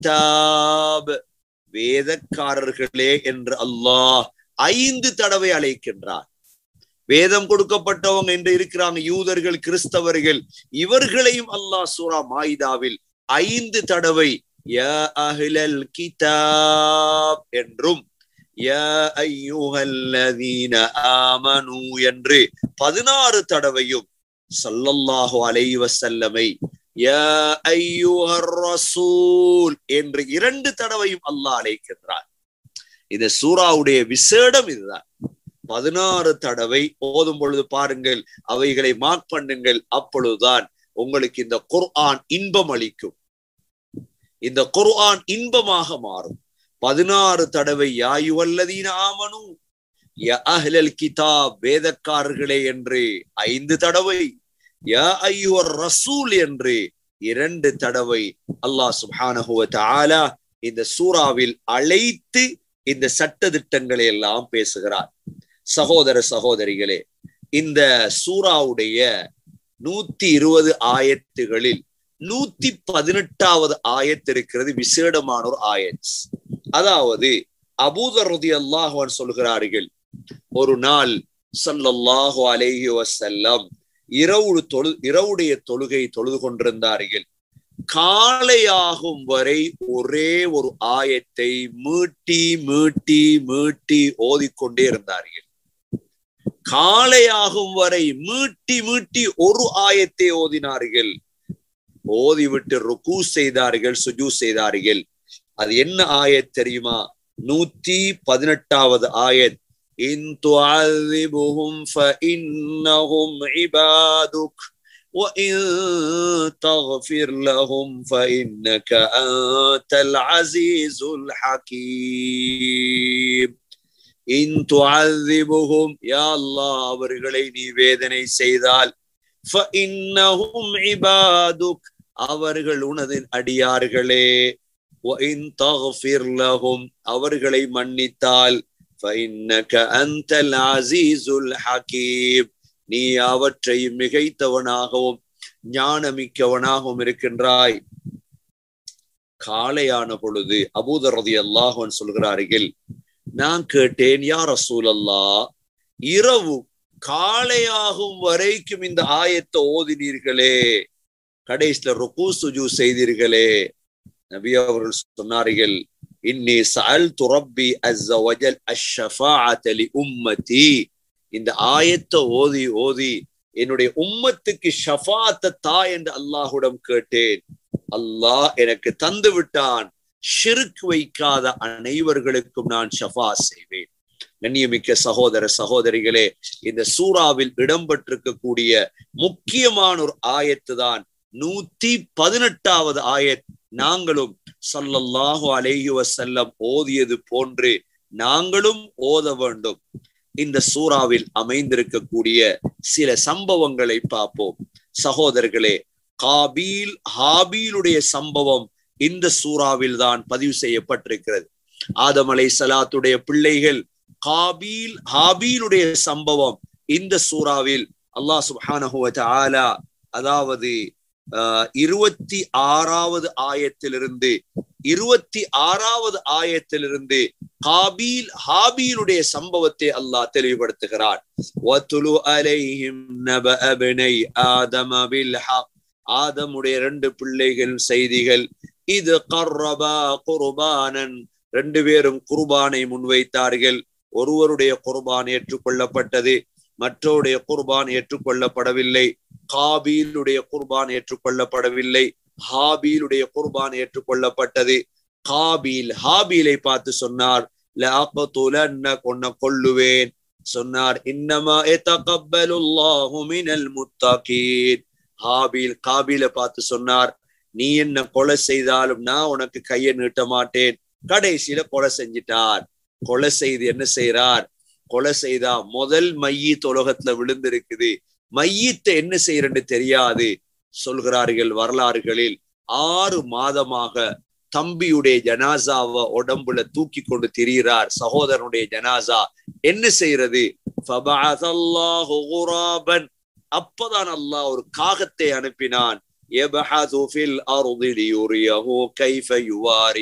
கிதாப் வேதக்காரர்களே என்று அல்லாஹ் ஐந்து தடவை அழைக்கின்றார் வேதம் கொடுக்கப்பட்டவங்க என்று இருக்கிறாங்க யூதர்கள் கிறிஸ்தவர்கள் இவர்களையும் அல்லாஹ் சூரா மாயிதாவில் ஐந்து தடவை யா அஹ்லல் கிதாப் என்றும் யா ஐயுஹல்லதீன ஆமனு என்று பதினாறு தடவையும் சல்லல்லாஹு அலைஹி வஸல்லமை யா ஐயுஹர் ரசூல் என்று இரண்டு தடவையும் அல்லாஹ் அழைக்கின்றார் இந்த சூராவுடைய விசேடம் இதுதான் பதினாறு தடவை ஓதும் பொழுது பாருங்கள் அவைகளை மார்க் பண்ணுங்கள் அப்பொழுதுதான் உங்களுக்கு இந்த குர்ஆன் இன்பம் அளிக்கும் இந்த குர்ஆன் இன்பமாக மாறும் பதினாறு தடவை யாயுவல்லதீன ஆமனு ய அஹ்லல் கிதாப் வேதக்காரர்களே என்று ஐந்து தடவை யா ஐயுவர் ரசூல் என்று இரண்டு தடவை அல்லாஹ் சுப்ஹானஹு வ தஆலா இந்த சூறாவில் அழைத்து இந்த சட்ட திட்டங்களை எல்லாம் பேசுகிறார் சகோதர சகோதரிகளே இந்த சூறாவுடைய நூத்தி இருபது ஆயத்துகளில் நூத்தி பதினெட்டாவது ஆயத்து இருக்கிறது விசேடமான ஒரு ஆயத் அதாவது அபூதருதி அல்லாஹான் சொல்கிறார்கள் ஒரு நாள் சல்லல்லாஹு அலைஹி வசல்லம் இரவு தொழு இரவுடைய தொழுகை தொழுது கொண்டிருந்தார்கள் காலையாகும் வரை ஒரே ஒரு ஆயத்தை மீட்டி மீட்டி மீட்டி ஓதிக்கொண்டே இருந்தார்கள் காலையாகும் வரை மீட்டி மீட்டி ஒரு ஆயத்தை ஓதினார்கள் ஓதிவிட்டு ருக்கு செய்தார்கள் சுஜு செய்தார்கள் அது என்ன ஆயத் தெரியுமா நூத்தி பதினெட்டாவது ஆயத் இன் துஅذிபுஹும் فإنهم عبادك وإن تغفر لهم فإنك أنت العزيز الحكيم இன் துஅذிபுஹும் யா அல்லாஹ் அவர்களை நீ வேதனை செய்தால் فإنهم عبادك அவர்கள் உனது அடியார்களே وإن تغفر لهم அவர்களை மன்னித்தால் فإنك أنت العزيز الحكيم நீ அவற்றை மிகைத்தவனாகவும் ஞானமிக்கவனாகவும் இருக்கின்றாய் காலையான பொழுது அபூதரதி அல்லாஹன் சொல்கிறார்கள் நான் கேட்டேன் யார் ரசூலல்லா இரவு காலையாகும் வரைக்கும் இந்த ஆயத்தை ஓதினீர்களே கடைசியில ருக்கு சுஜு செய்தீர்களே நபி அவர்கள் சொன்னார்கள் இன்னி சஅல் துரப்பி அஸ்ஸ வஜல் அஷ்ஷஃபாஅத லி உம்மதி இந்த ஆயத்தை ஓதி ஓதி என்னுடைய உம்மத்துக்கு ஷஃபாத்த தா என்று அல்லாஹுடம் கேட்டேன் அல்லாஹ் எனக்கு தந்து விட்டான் ஷிர்க் வைக்காத அனைவர்களுக்கும் நான் ஷஃபா செய்வேன் கண்ணியமிக்க சகோதர சகோதரிகளே இந்த சூறாவில் இடம்பெற்றிருக்கக்கூடிய முக்கியமான ஒரு ஆயத்து தான் நூத்தி பதினெட்டாவது ஆயத் நாங்களும் சல்லல்லாஹு அலைஹி வசல்லம் ஓதியது போன்று நாங்களும் ஓத வேண்டும் இந்த சூறாவில் அமைந்திருக்கக்கூடிய சில சம்பவங்களை பார்ப்போம் சகோதரர்களே காபீல் ஹாபீலுடைய சம்பவம் இந்த சூறாவில் தான் பதிவு செய்யப்பட்டிருக்கிறது ஆதம் அலை சலாத்துடைய பிள்ளைகள் காபீல் ஹாபீலுடைய சம்பவம் இந்த சூறாவில் அல்லாஹ் சுப்ஹானஹு ஆலா அதாவது இருபத்தி ஆறாவது ஆயத்திலிருந்து இருபத்தி ஆறாவது ஆயத்திலிருந்து காபீல் ஹாபீலுடைய சம்பவத்தை அல்லாஹ் தெளிவுபடுத்துகிறார் ஆதமுடைய ரெண்டு பிள்ளைகள் செய்திகள் இது கர்ரபா குர்பானன் ரெண்டு பேரும் குர்பானை முன்வைத்தார்கள் ஒருவருடைய குர்பான் ஏற்றுக்கொள்ளப்பட்டது மற்றவருடைய குர்பான் ஏற்றுக்கொள்ளப்படவில்லை காபீலுடைய குர்பான் ஏற்றுக்கொள்ளப்படவில்லை ஹாபீலுடைய குர்பான் ஏற்றுக்கொள்ளப்பட்டது காபீல் ஹாபீலை பார்த்து சொன்னார் கொன்ன கொள்ளுவேன் சொன்னார் இன்னமா மினல் முத்தாக்கீன் ஹாபீல் காபீலை பார்த்து சொன்னார் நீ என்ன கொலை செய்தாலும் நான் உனக்கு கையை நீட்ட மாட்டேன் கடைசியில கொலை செஞ்சிட்டார் கொலை செய்து என்ன செய்யறார் கொலை செய்தா முதல் மையீத் உலகத்துல விழுந்திருக்குது மையத்தை என்ன செய்யறன்னு தெரியாது சொல்கிறார்கள் வரலாறுகளில் ஆறு மாதமாக தம்பியுடைய ஜனாசாவை உடம்புல தூக்கி கொண்டு திரிகிறார் சகோதரனுடைய ஜனாசா என்ன செய்யறது அப்பதான் அல்லாஹ் ஒரு காகத்தை அனுப்பினான் يبحث في الأرض ليريه كيف يواري